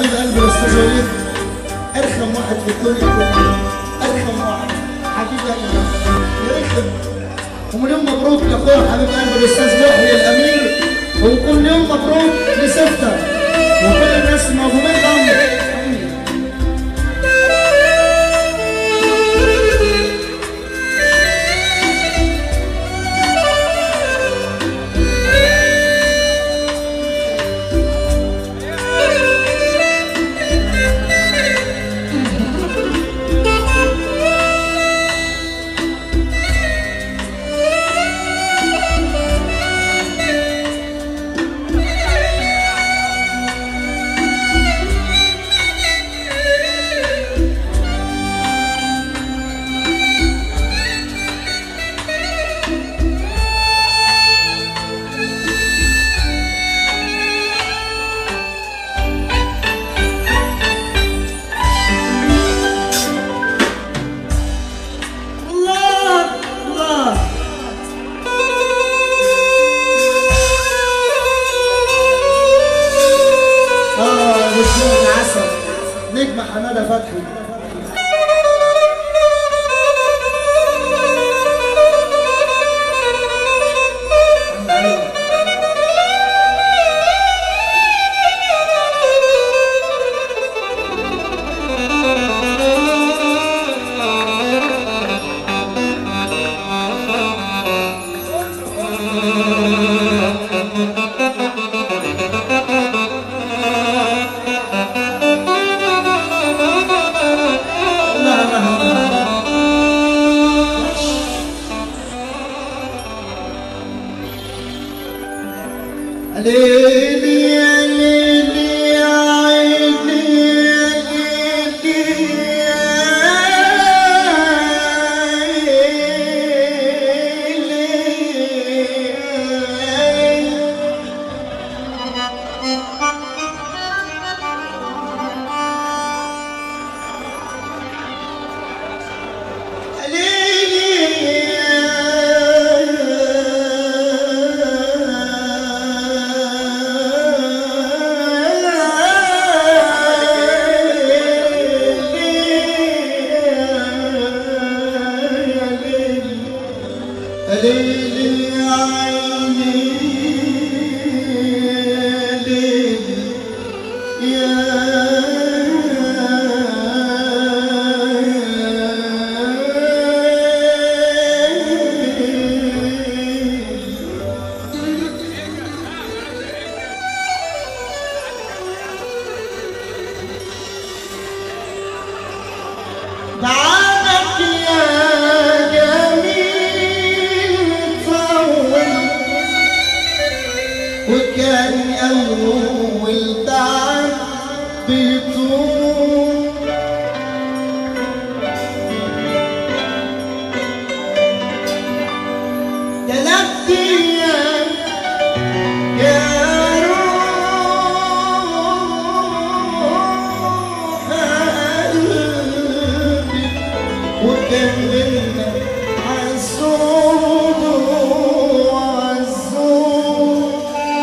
حبيب قلبي الاستاذ وليد ارخم واحد في الدنيا كلها ارخم واحد حبيب قلبي يا رخم ومليون مبروك لاخويا حبيب قلبي الاستاذ محيي الامير وكل يوم مبروك لسته وكل الناس الموجودين ضمن الله الله اه نجم عسل نجم حماده فتحي عم علي. الله الله الله ليلي يا ليلي يا عيني يا ليلي يا ليلي ليلي يا عيني ليلي بعدك يا جميل طول وكان أول تعب بيطول تلات أيام يا روح قلبي وكان بينا عالصوت وعالصوت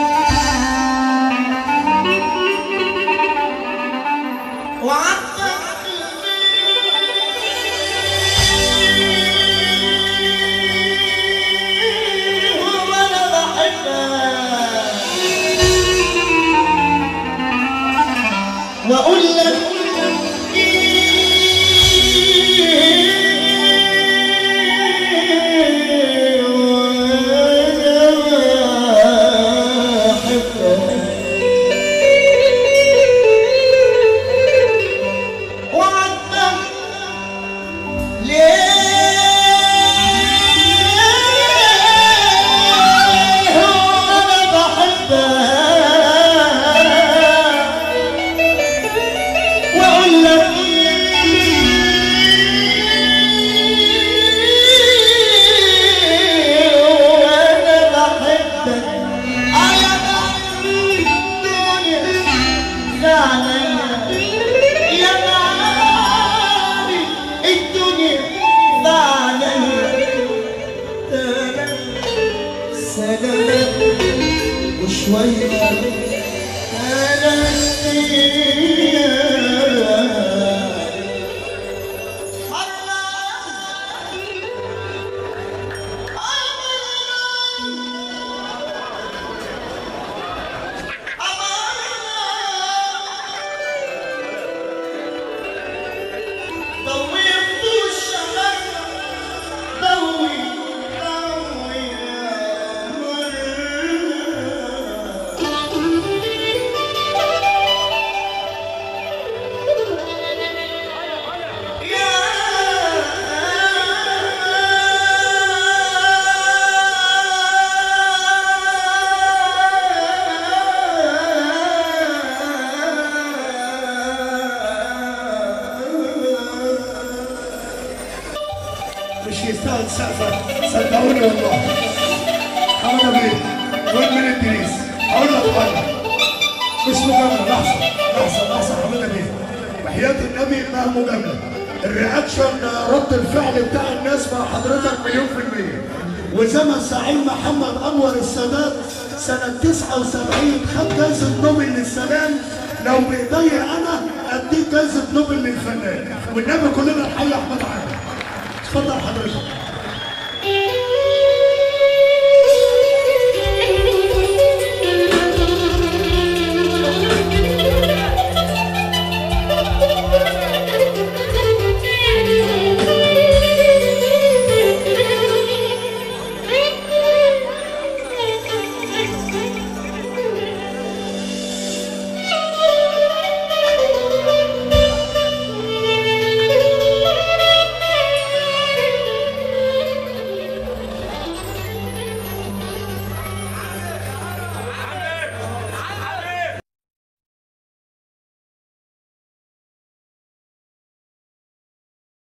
وعدت قلبي وانا بحبك واقول لك إيه وأنا بحبك وعدتك ليه وانا بحبك واقول لك إيه وانا بحبك آه يا بحر الدنيا فعليا يا ناري الدنيا فعليا سلامات وشوية ثلاث يستاهل سقفه صدقوني والله حماده بيه وين من ادريس اقول لك حاجه مش مجامله لحظه لحظه لحظه حماده بيه وحياه النبي ما مجامله الرياكشن رد الفعل بتاع الناس مع حضرتك مليون في المية وزمن سعيد محمد انور السادات سنة 79 خد جايزة نوبل للسلام لو بايديا انا اديك جايزة نوبل للفنان والنبي كلنا نحيي احمد عادل اتفضل حضرتك